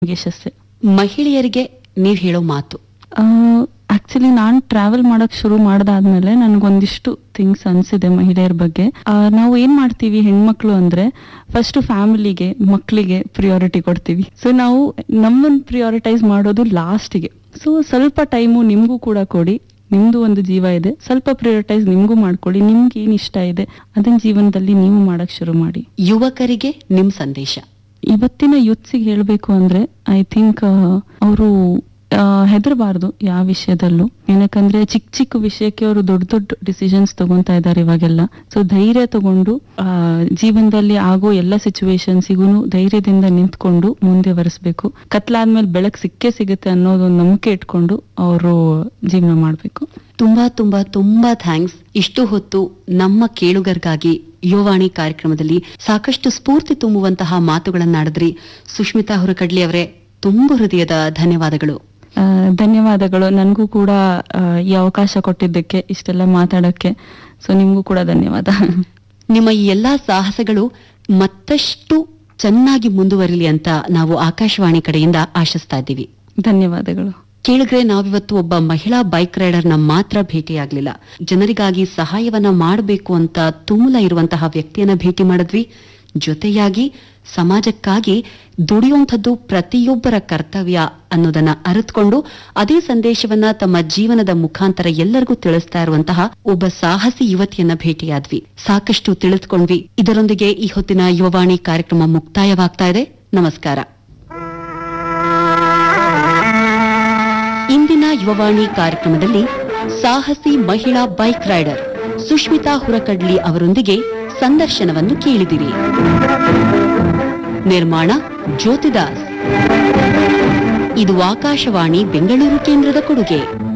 ಯಶಸ್ಸೆ ಮಹಿಳೆಯರಿಗೆ ನೀವ್ ಹೇಳೋ ಮಾತು ಆಕ್ಚುಲಿ ನಾನು ಟ್ರಾವೆಲ್ ಮಾಡಕ್ ಶುರು ಮಾಡ್ದಾದ್ಮೇಲೆ ನನ್ಗೊಂದಿಷ್ಟು ಥಿಂಗ್ಸ್ ಅನ್ಸಿದೆ ಮಹಿಳೆಯರ ಬಗ್ಗೆ ಆ, ನಾವು ಏನ್ ಮಾಡ್ತೀವಿ ಹೆಣ್ಮಕ್ಳು ಅಂದ್ರೆ ಫಸ್ಟ್ ಫ್ಯಾಮಿಲಿಗೆ ಮಕ್ಕಳಿಗೆ ಪ್ರಿಯಾರಿಟಿ ಕೊಡ್ತೀವಿ ಸೊ ನಾವು ನಮ್ಮನ್ನ ಪ್ರಿಯಾರಿಟೈಸ್ ಮಾಡೋದು ಲಾಸ್ಟಿಗೆ ಸೊ ಸ್ವಲ್ಪ ಟೈಮು ನಿಮ್ಗೂ ಕೂಡ ಕೊಡಿ ನಿಮ್ದು ಒಂದು ಜೀವ ಇದೆ ಸ್ವಲ್ಪ ಪ್ರಿಯಾರಿಟೈಸ್ ನಿಮ್ಗೂ ಮಾಡ್ಕೊಳ್ಳಿ ನಿಮ್ಗೆ ಏನ್ ಇಷ್ಟ ಇದೆ ಅದನ್ನ ಜೀವನದಲ್ಲಿ ನೀವು ಮಾಡಕ್ ಶುರು ಮಾಡಿ ಯುವಕರಿಗೆ ನಿಮ್ ಸಂದೇಶ ಇವತ್ತಿನ ಯೂತ್ಸಿಗೆ ಹೇಳಬೇಕು ಅಂದ್ರೆ ಐ ಥಿಂಕ್ ಅವರು ಹೆದರಬಾರ್ದು ಯಾವ ವಿಷಯದಲ್ಲೂ ಏನಕ್ಕಂದ್ರೆ ಚಿಕ್ಕ ಚಿಕ್ಕ ವಿಷಯಕ್ಕೆ ಅವರು ದೊಡ್ಡ ದೊಡ್ಡ ಡಿಸಿಷನ್ಸ್ ತಗೊಂತಾ ಇದ್ದಾರೆ ಇವಾಗೆಲ್ಲ ಸೊ ಧೈರ್ಯ ತಗೊಂಡು ಆ, ಜೀವನದಲ್ಲಿ ಆಗೋ ಎಲ್ಲ ಸಿಚುವೇಶನ್ಸಿಗೂ ಧೈರ್ಯದಿಂದ ನಿಂತ್ಕೊಂಡು ಮುಂದೆ ಬರೆಸ್ಬೇಕು ಕತ್ಲಾದ್ಮೇಲೆ ಬೆಳಕು ಸಿಕ್ಕೇ ಸಿಗುತ್ತೆ ಅನ್ನೋದೊಂದು ನಂಬಿಕೆ ಇಟ್ಕೊಂಡು ಅವರು ಜೀವನ ಮಾಡ್ಬೇಕು ತುಂಬಾ ತುಂಬಾ ತುಂಬಾ ಥ್ಯಾಂಕ್ಸ್ ಇಷ್ಟು ಹೊತ್ತು ನಮ್ಮ ಕೇಳುಗರಿಗಾಗಿ ಯುವವಾಣಿ ಕಾರ್ಯಕ್ರಮದಲ್ಲಿ ಸಾಕಷ್ಟು ಸ್ಫೂರ್ತಿ ತುಂಬುವಂತಹ ಮಾತುಗಳನ್ನಾಡಿದ್ರಿ ಸುಷ್ಮಿತಾ ಹುರಕಡ್ಲಿ ಅವರೇ ತುಂಬು ಹೃದಯದ ಧನ್ಯವಾದಗಳು ಆ, ಧನ್ಯವಾದಗಳು ನನಗೂ ಕೂಡ ಆ, ಈ ಅವಕಾಶ ಕೊಟ್ಟಿದ್ದಕ್ಕೆ ಇಷ್ಟೆಲ್ಲ ಮಾತಾಡಕ್ಕೆ ಸೊ ನಿಮಗೂ ಕೂಡ ಧನ್ಯವಾದ ನಿಮ್ಮ ಈ ಎಲ್ಲಾ ಸಾಹಸಗಳು ಮತ್ತಷ್ಟು ಚೆನ್ನಾಗಿ ಮುಂದುವರಿಲಿ ಅಂತ ನಾವು ಆಕಾಶವಾಣಿ ಕಡೆಯಿಂದ ಆಶಿಸ್ತಾ ಇದ್ದೀವಿ ಧನ್ಯವಾದಗಳು ಕೇಳಿದ್ರೆ ನಾವಿವತ್ತು ಒಬ್ಬ ಮಹಿಳಾ ಬೈಕ್ ರೈಡರ್ನ ಮಾತ್ರ ಭೇಟಿಯಾಗ್ಲಿಲ್ಲ ಜನರಿಗಾಗಿ ಸಹಾಯವನ್ನ ಮಾಡಬೇಕು ಅಂತ ತುಮುಲ ಇರುವಂತಹ ವ್ಯಕ್ತಿಯನ್ನ ಭೇಟಿ ಮಾಡಿದ್ವಿ ಜೊತೆಯಾಗಿ ಸಮಾಜಕ್ಕಾಗಿ ದುಡಿಯುವಂಥದ್ದು ಪ್ರತಿಯೊಬ್ಬರ ಕರ್ತವ್ಯ ಅನ್ನೋದನ್ನ ಅರಿತುಕೊಂಡು ಅದೇ ಸಂದೇಶವನ್ನ ತಮ್ಮ ಜೀವನದ ಮುಖಾಂತರ ಎಲ್ಲರಿಗೂ ತಿಳಿಸ್ತಾ ಇರುವಂತಹ ಒಬ್ಬ ಸಾಹಸಿ ಯುವತಿಯನ್ನ ಭೇಟಿಯಾದ್ವಿ ಸಾಕಷ್ಟು ತಿಳಿದುಕೊಂಡ್ವಿ ಇದರೊಂದಿಗೆ ಈ ಹೊತ್ತಿನ ಯುವವಾಣಿ ಕಾರ್ಯಕ್ರಮ ಮುಕ್ತಾಯವಾಗ್ತಾ ಇದೆ ನಮಸ್ಕಾರ ಇಂದಿನ ಯುವವಾಣಿ ಕಾರ್ಯಕ್ರಮದಲ್ಲಿ ಸಾಹಸಿ ಮಹಿಳಾ ಬೈಕ್ ರೈಡರ್ ಸುಷ್ಮಿತಾ ಹುರಕಡ್ಲಿ ಅವರೊಂದಿಗೆ ಸಂದರ್ಶನವನ್ನು ಕೇಳಿದಿರಿ ನಿರ್ಮಾಣ ಜ್ಯೋತಿದಾಸ್ ಇದು ಆಕಾಶವಾಣಿ ಬೆಂಗಳೂರು ಕೇಂದ್ರದ ಕೊಡುಗೆ